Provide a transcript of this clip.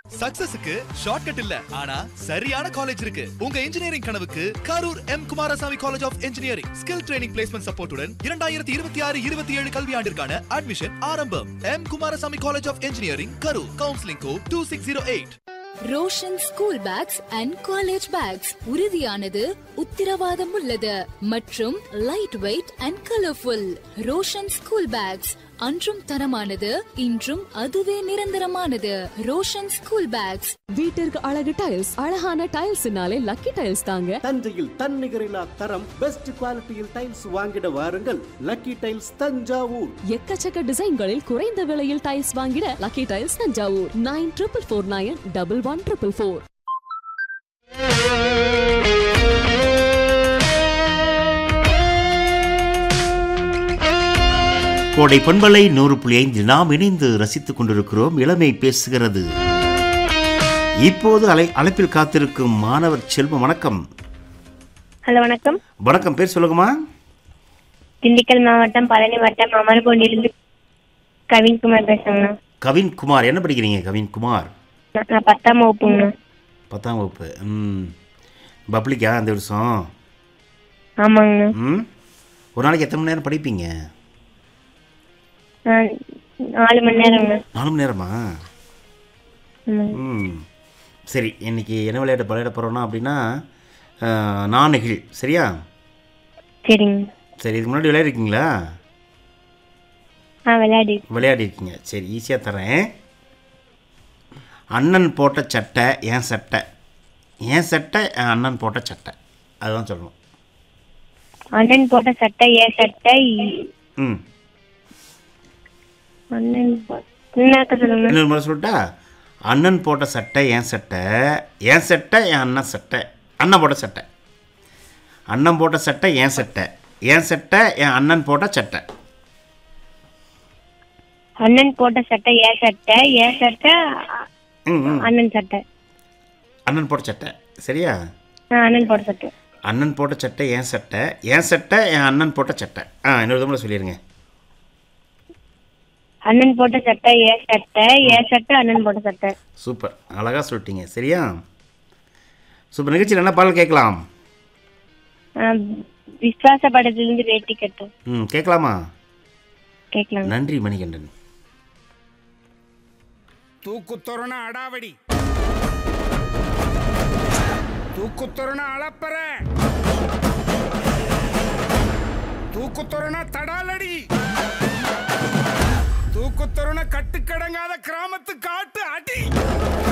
சக்சஸுக்கு shortcut இல்ல ஆனா சரியான காலேஜ் இருக்கு உங்க இன்ஜினியரிங் கனவுக்கு Karur M Kumarasamy college of engineering skill training placement சப்போர்ட்டுடன் இரண்டாயிரத்தி இருபத்தி ஆறு இருபத்தி ஏழு கல்வியாண்டிற்கான அட்மிஷன் ஆரம்பம் M Kumarasamy college of engineering Karur counselling code two six zero eight Roshan school bags and college bags உறுதியானது உத்திரவாதம் உள்ளது மற்றும் light weight and colourful Roshan school bags அன்றும் தரமானது இன்றும் அதுவே நிரந்தரமானது ரோஷன் ஸ்கூல் பேக்ஸ் வீட்டிற்கு அழகு டைல்ஸ் அழகான டைல்ஸ்னாலே லக்கி டைல்ஸ் தாங்க தஞ்சையில் தன்னிகரில்லா தரம் பெஸ்ட் குவாலிட்டியில் டைல்ஸ் வாங்கிட வாருங்கள் லக்கி டைல்ஸ் தஞ்சாவூர் எக்கச்சக்க டிசைன்களில் குறைந்த விலையில் டைல்ஸ் வாங்கிட lucky tiles Thanjavur nine triple four nine double one triple four கோடை பண்பலை நூறு புள்ளி ஐந்து நாம் இணைந்து ரசித்துக் கொண்டிருக்கிறோம் இளமை பேசுகிறது இப்போது அலை அழைப்பில் காத்திருக்கும் மாணவர் செல்வம் வணக்கம் ஹலோ வணக்கம் வணக்கம் பேர் சொல்லுங்கம்மா திண்டுக்கல் மாவட்டம் பழனி வட்டம் அமர்கோண்டிலிருந்து கவின்குமார் பேசுறேங்கண்ணா கவின் குமார் என்ன படிக்கிறீங்க கவின் குமார் நான் நான் பத்தாம் வகுப்புங்கண்ணா பத்தாம் வகுப்பு ம் பப்ளிக்கா அந்த வருஷம் ஆமாங்கண்ணா ம் ஒரு நாளைக்கு எத்தனை மணி நேரம் படிப்பீங்க நான் நாலு மணி நேரங்கண்ணா நாலு மணி நேரமா ஆமாங்க. ம் சரி இன்னைக்கு என்ன விளையாட்டு விளையாட போகிறோன்னா அப்படின்னா அஹ், நாணகில் சரியா சரிங்க சரி இதுக்கு முன்னாடி விளையாடிருக்கீங்களா ஆ விளையாடி விளையாடிருக்கீங்க சரி ஈஸியாக தரேன் அண்ணன் போட்ட சட்டை என் சட்டை என் சட்டை என் அண்ணன் போட்ட சட்டை அதுதான் சொல்லணும் அண்ணன் போட்ட சட்டை ஏன் சட்டை ம் அண்ணன் போ- இன்னொருக்க சொல்லுங்க இன்னொரு முறை சொல்லட்டா அண்ணன் போட்ட சட்டை என் சட்டை என் சட்டை என் அண்ணன் சட்டை அண்ணன் போட்ட சட்டை அண்ணன் போட்ட சட்டை என் சட்டை என் சட்டை என் அண்ணன் போட்ட சட்டை அண்ணன் போட்ட சட்டை ஏன் சட்டை ஏன் சட்டை அ- ம் ம் அண்ணன் சட்டை அண்ணன் போட்ட சட்டை சரியா ஆ அண்ணன் போட்ட சட்டை அண்ணன் போட்ட சட்டை என் சட்டை என் சட்டை என் அண்ணன் போட்ட சட்டை ஆ இன்னொரு தடவை சொல்லிடுங்க அண்ணன் போட்ட சட்டை ஏன் சட்டை ஏன் சட்டை அண்ணன் போட்ட சட்டை சூப்பர் அழகாக சொல்லிட்டீங்க சரியா சூப்பர் நிகழ்ச்சியில் என்ன பாடல் கேட்கலாம் ஆ, விஸ்வாச படத்திலிருந்து வேட்டி கட்டு ம் கேட்கலாமா கேட்கலாம் நன்றி மணிகண்டன் தூக்குத்தொருண அடாவடி தூக்குத்தொருண அளப்பற தூக்குத்தொருண தடாலடி தூக்குத்தொருண கட்டுக்கடங்காத கிராமத்து காட்டு அடி